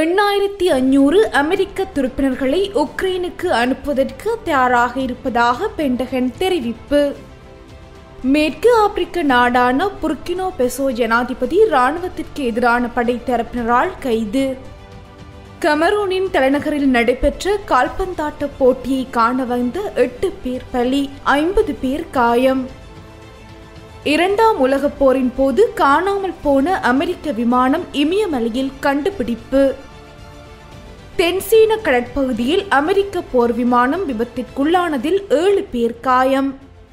எண்ணாயிரத்தி அஞ்சூறு அமெரிக்க துருப்பினர்களை உக்ரைனுக்கு அனுப்புவதற்கு தயாராக இருப்பதாக பென்டகன் தெரிவிப்பு மேற்கு ஆப்பிரிக்க நாடான புர்கினோ பெசோ ஜனாதிபதி ராணுவத்திற்கு எதிரான படைத்தரப்பினரால் கைது கமரூனின் தலைநகரில் நடைபெற்ற கால்பந்தாட்ட போட்டியை காண வந்த எட்டு பேர் பலி ஐம்பது பேர் காயம் இரண்டாம் உலகப் போரின் போது காணாமல் போன அமெரிக்க விமானம் இமயமலையில் கண்டுபிடிப்பு தென்சீன கடற்பகுதியில் அமெரிக்க போர் விமானம் விபத்திற்குள்ளானதில் ஏழு பேர் காயம்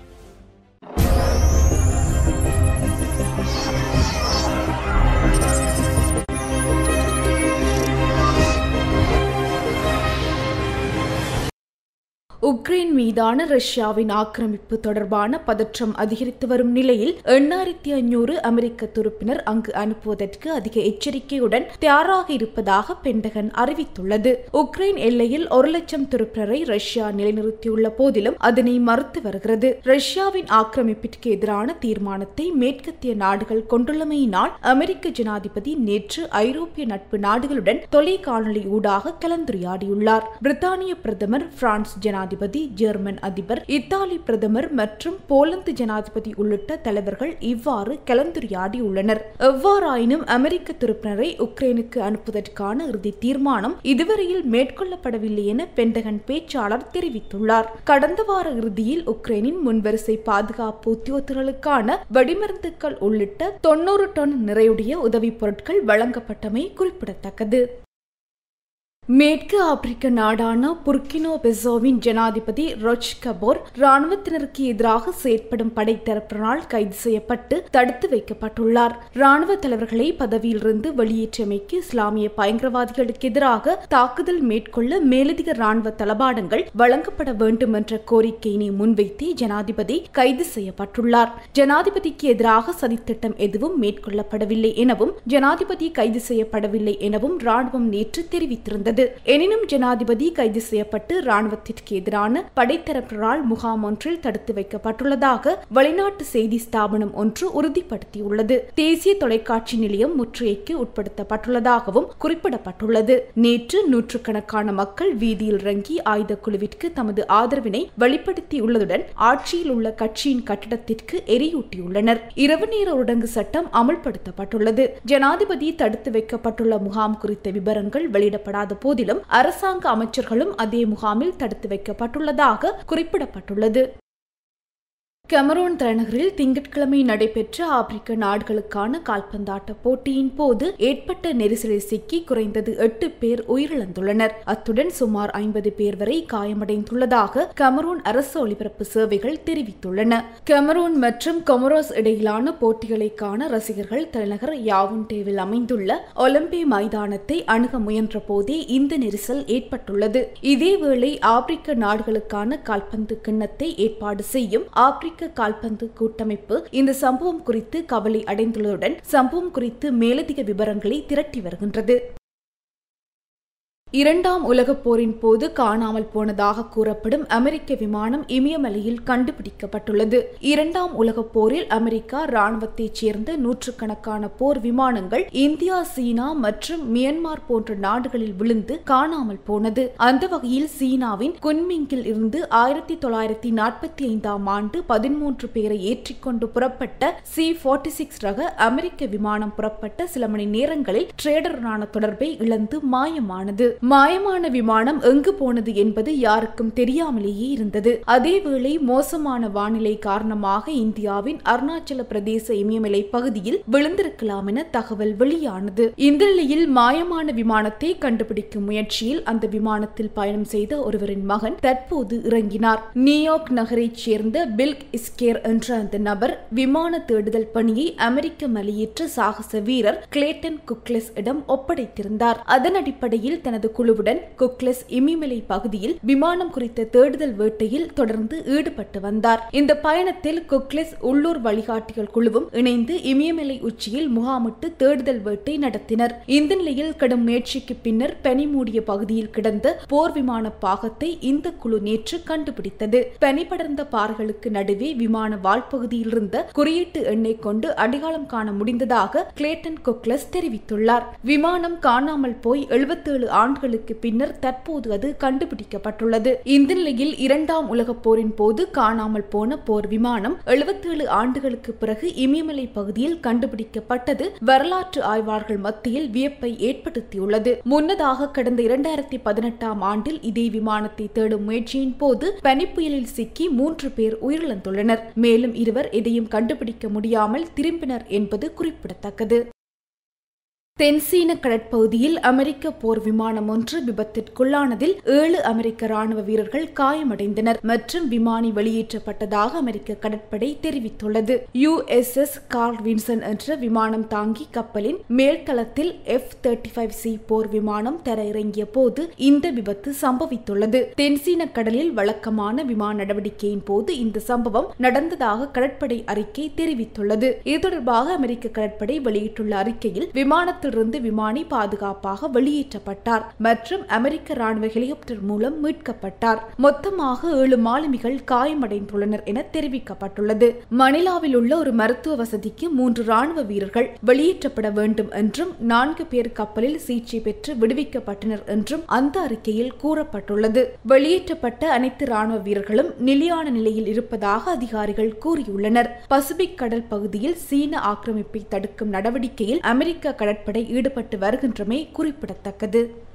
உக்ரைன் மீதான ரஷ்யாவின் ஆக்கிரமிப்பு தொடர்பான பதற்றம் அதிகரித்து வரும் நிலையில் எண்ணாயிரத்தி ஐநூறு அமெரிக்க துருப்பினர் அங்கு அனுப்புவதற்கு அதிக எச்சரிக்கையுடன் தயாராக இருப்பதாக பென்டகன் அறிவித்துள்ளது உக்ரைன் எல்லையில் ஒரு லட்சம் துருப்பினரை ரஷ்யா நிலைநிறுத்தியுள்ள போதிலும் அதனை மறுத்து வருகிறது ரஷ்யாவின் ஆக்கிரமிப்பிற்கு எதிரான தீர்மானத்தை மேற்கத்திய நாடுகள் கொண்டுள்ளமையினால் அமெரிக்க ஜனாதிபதி நேற்று ஐரோப்பிய நட்பு நாடுகளுடன் தொலைக்காணொலி ஊடாக கலந்துரையாடியுள்ளார் பிரித்தானிய பிரதமர் பிரான்ஸ் ஜனாதிபதி ஜனாதிபதி ஜெர்மன் அதிபர் இத்தாலி பிரதமர் மற்றும் போலந்து ஜனாதிபதி உள்ளிட்ட தலைவர்கள் இவ்வாறு கலந்துரையாடியுள்ளனர் எவ்வாறாயினும் அமெரிக்க துருப்பினரை உக்ரைனுக்கு அனுப்புவதற்கான இறுதி தீர்மானம் இதுவரையில் மேற்கொள்ளப்படவில்லை என பென்டகன் பேச்சாளர் தெரிவித்துள்ளார் கடந்த வார இறுதியில் உக்ரைனின் முன்வரிசை பாதுகாப்பு உத்தியோகத்தர்களுக்கான வெடிமருந்துகள் உள்ளிட்ட தொன்னூறு டன் நிறையுடைய உதவிப் பொருட்கள் வழங்கப்பட்டமை குறிப்பிடத்தக்கது மேற்கு ஆப்பிரிக்க நாடான புர்கினோ பெசோவின் ஜனாதிபதி ரொச் கபோர் ராணுவத்தினருக்கு எதிராக செயற்படும் படைத்தரப்பினரால் கைது செய்யப்பட்டு தடுத்து வைக்கப்பட்டுள்ளார் ராணுவ தலைவர்களை பதவியிலிருந்து வெளியேற்றமைக்கு இஸ்லாமிய பயங்கரவாதிகளுக்கு எதிராக தாக்குதல் மேற்கொள்ள மேலதிக ராணுவ தளபாடங்கள் வழங்கப்பட வேண்டும் என்ற கோரிக்கையினை முன்வைத்தே ஜனாதிபதி கைது செய்யப்பட்டுள்ளார் ஜனாதிபதிக்கு எதிராக சதித்திட்டம் எதுவும் மேற்கொள்ளப்படவில்லை எனவும் ஜனாதிபதி கைது செய்யப்படவில்லை எனவும் ராணுவம் நேற்று தெரிவித்திருந்தது இருந்தது எனினும் ஜனாதிபதி கைது செய்யப்பட்டு ராணுவத்திற்கு எதிரான படைத்தரப்பினரால் முகாம் ஒன்றில் தடுத்து வைக்கப்பட்டுள்ளதாக வெளிநாட்டு செய்தி ஸ்தாபனம் ஒன்று உறுதிப்படுத்தியுள்ளது தேசிய தொலைக்காட்சி நிலையம் முற்றுகைக்கு உட்படுத்தப்பட்டுள்ளதாகவும் குறிப்பிடப்பட்டுள்ளது நேற்று நூற்றுக்கணக்கான மக்கள் வீதியில் இறங்கி ஆயுத குழுவிற்கு தமது ஆதரவினை வெளிப்படுத்தியுள்ளதுடன் ஆட்சியில் உள்ள கட்சியின் கட்டிடத்திற்கு எரியூட்டியுள்ளனர் இரவு நேர ஊரடங்கு சட்டம் அமல்படுத்தப்பட்டுள்ளது ஜனாதிபதி தடுத்து வைக்கப்பட்டுள்ள முகாம் குறித்த விவரங்கள் வெளியிடப்படாத போதிலும் அரசாங்க அமைச்சர்களும் அதே முகாமில் தடுத்து வைக்கப்பட்டுள்ளதாக குறிப்பிடப்பட்டுள்ளது கெமரோன் தலைநகரில் திங்கட்கிழமை நடைபெற்ற ஆப்பிரிக்க நாடுகளுக்கான கால்பந்தாட்ட போட்டியின் போது ஏற்பட்ட நெரிசலில் சிக்கி குறைந்தது எட்டு பேர் உயிரிழந்துள்ளனர் அத்துடன் சுமார் ஐம்பது பேர் வரை காயமடைந்துள்ளதாக கெமரோன் அரசு ஒலிபரப்பு சேவைகள் தெரிவித்துள்ளன கெமரோன் மற்றும் கொமரோஸ் இடையிலான போட்டிகளை காண ரசிகர்கள் தலைநகர் யாவுண்டேவில் அமைந்துள்ள ஒலிம்பி மைதானத்தை அணுக முயன்ற போதே இந்த நெரிசல் ஏற்பட்டுள்ளது இதேவேளை ஆப்பிரிக்க நாடுகளுக்கான கால்பந்து கிண்ணத்தை ஏற்பாடு செய்யும் ஆப்பிரிக்க அமெரிக்க கால்பந்து கூட்டமைப்பு இந்த சம்பவம் குறித்து கவலை அடைந்துள்ளதுடன் சம்பவம் குறித்து மேலதிக விவரங்களை திரட்டி வருகின்றது இரண்டாம் உலகப் போரின் போது காணாமல் போனதாக கூறப்படும் அமெரிக்க விமானம் இமயமலையில் கண்டுபிடிக்கப்பட்டுள்ளது இரண்டாம் உலகப் போரில் அமெரிக்கா ராணுவத்தைச் சேர்ந்த நூற்றுக்கணக்கான போர் விமானங்கள் இந்தியா சீனா மற்றும் மியன்மார் போன்ற நாடுகளில் விழுந்து காணாமல் போனது அந்த வகையில் சீனாவின் குன்மிங்கில் இருந்து ஆயிரத்தி தொள்ளாயிரத்தி நாற்பத்தி ஐந்தாம் ஆண்டு பதிமூன்று பேரை ஏற்றிக்கொண்டு புறப்பட்ட சி போர்ட்டி சிக்ஸ் ரக அமெரிக்க விமானம் புறப்பட்ட சில மணி நேரங்களில் ட்ரேடருடனான தொடர்பை இழந்து மாயமானது மாயமான விமானம் எங்கு போனது என்பது யாருக்கும் தெரியாமலேயே இருந்தது அதேவேளை மோசமான வானிலை காரணமாக இந்தியாவின் அருணாச்சல பிரதேச இமயமலை பகுதியில் விழுந்திருக்கலாம் என தகவல் வெளியானது இந்த நிலையில் மாயமான விமானத்தை கண்டுபிடிக்கும் முயற்சியில் அந்த விமானத்தில் பயணம் செய்த ஒருவரின் மகன் தற்போது இறங்கினார் நியூயார்க் நகரைச் சேர்ந்த பில்க் இஸ்கேர் என்ற அந்த நபர் விமான தேடுதல் பணியை அமெரிக்க மலையேற்ற சாகச வீரர் கிளேட்டன் குக்லெஸ் இடம் ஒப்படைத்திருந்தார் அதன் அடிப்படையில் தனது குழுவுடன் குக்லஸ் இமிமலை பகுதியில் விமானம் குறித்த தேடுதல் வேட்டையில் தொடர்ந்து ஈடுபட்டு வந்தார் இந்த பயணத்தில் குக்லஸ் உள்ளூர் வழிகாட்டிகள் குழுவும் இணைந்து இமயமலை உச்சியில் முகாமிட்டு தேடுதல் வேட்டை நடத்தினர் இந்த நிலையில் கடும் முயற்சிக்கு பின்னர் பனி மூடிய பகுதியில் கிடந்த போர் விமான பாகத்தை இந்த குழு நேற்று கண்டுபிடித்தது பனி படர்ந்த பாறைகளுக்கு நடுவே விமான வால்பகுதியில் இருந்த குறியீட்டு எண்ணை கொண்டு அடையாளம் காண முடிந்ததாக கிளேட்டன் கொக்லஸ் தெரிவித்துள்ளார் விமானம் காணாமல் போய் எழுபத்தேழு ஆண்டுகளுக்கு பின்னர் தற்போது அது கண்டுபிடிக்கப்பட்டுள்ளது இந்த நிலையில் இரண்டாம் உலகப் போரின் போது காணாமல் போன போர் விமானம் எழுபத்தேழு ஆண்டுகளுக்கு பிறகு இமயமலை பகுதியில் கண்டுபிடிக்கப்பட்டது வரலாற்று ஆய்வாளர்கள் மத்தியில் வியப்பை ஏற்படுத்தியுள்ளது முன்னதாக கடந்த இரண்டாயிரத்தி பதினெட்டாம் ஆண்டில் இதே விமானத்தை தேடும் முயற்சியின் போது பனிப்புயலில் சிக்கி மூன்று பேர் உயிரிழந்துள்ளனர் மேலும் இருவர் எதையும் கண்டுபிடிக்க முடியாமல் திரும்பினர் என்பது குறிப்பிடத்தக்கது தென்சீன கடற்பகுதியில் அமெரிக்க போர் விமானம் ஒன்று விபத்திற்குள்ளானதில் ஏழு அமெரிக்க ராணுவ வீரர்கள் காயமடைந்தனர் மற்றும் விமானி வெளியேற்றப்பட்டதாக அமெரிக்க கடற்படை தெரிவித்துள்ளது யுஎஸ்எஸ் கார்ல் வின்சன் என்ற விமானம் தாங்கி கப்பலின் மேல்தளத்தில் எஃப் தேர்ட்டி ஃபைவ் சி போர் விமானம் தர இறங்கிய போது இந்த விபத்து சம்பவித்துள்ளது தென்சீன கடலில் வழக்கமான விமான நடவடிக்கையின் போது இந்த சம்பவம் நடந்ததாக கடற்படை அறிக்கை தெரிவித்துள்ளது இது தொடர்பாக அமெரிக்க கடற்படை வெளியிட்டுள்ள அறிக்கையில் விமானத்தில் இருந்து விமானி பாதுகாப்பாக வெளியேற்றப்பட்டார் மற்றும் அமெரிக்க ராணுவ ஹெலிகாப்டர் மூலம் மீட்கப்பட்டார் மொத்தமாக ஏழு மாலுமிகள் காயமடைந்துள்ளனர் என தெரிவிக்கப்பட்டுள்ளது மணிலாவில் உள்ள ஒரு மருத்துவ வசதிக்கு மூன்று ராணுவ வீரர்கள் வெளியேற்றப்பட வேண்டும் என்றும் நான்கு பேர் கப்பலில் சிகிச்சை பெற்று விடுவிக்கப்பட்டனர் என்றும் அந்த அறிக்கையில் கூறப்பட்டுள்ளது வெளியேற்றப்பட்ட அனைத்து ராணுவ வீரர்களும் நிலையான நிலையில் இருப்பதாக அதிகாரிகள் கூறியுள்ளனர் பசிபிக் கடல் பகுதியில் சீன ஆக்கிரமிப்பை தடுக்கும் நடவடிக்கையில் அமெரிக்க கடற்படை ஈடுபட்டு வருகின்றமை குறிப்பிடத்தக்கது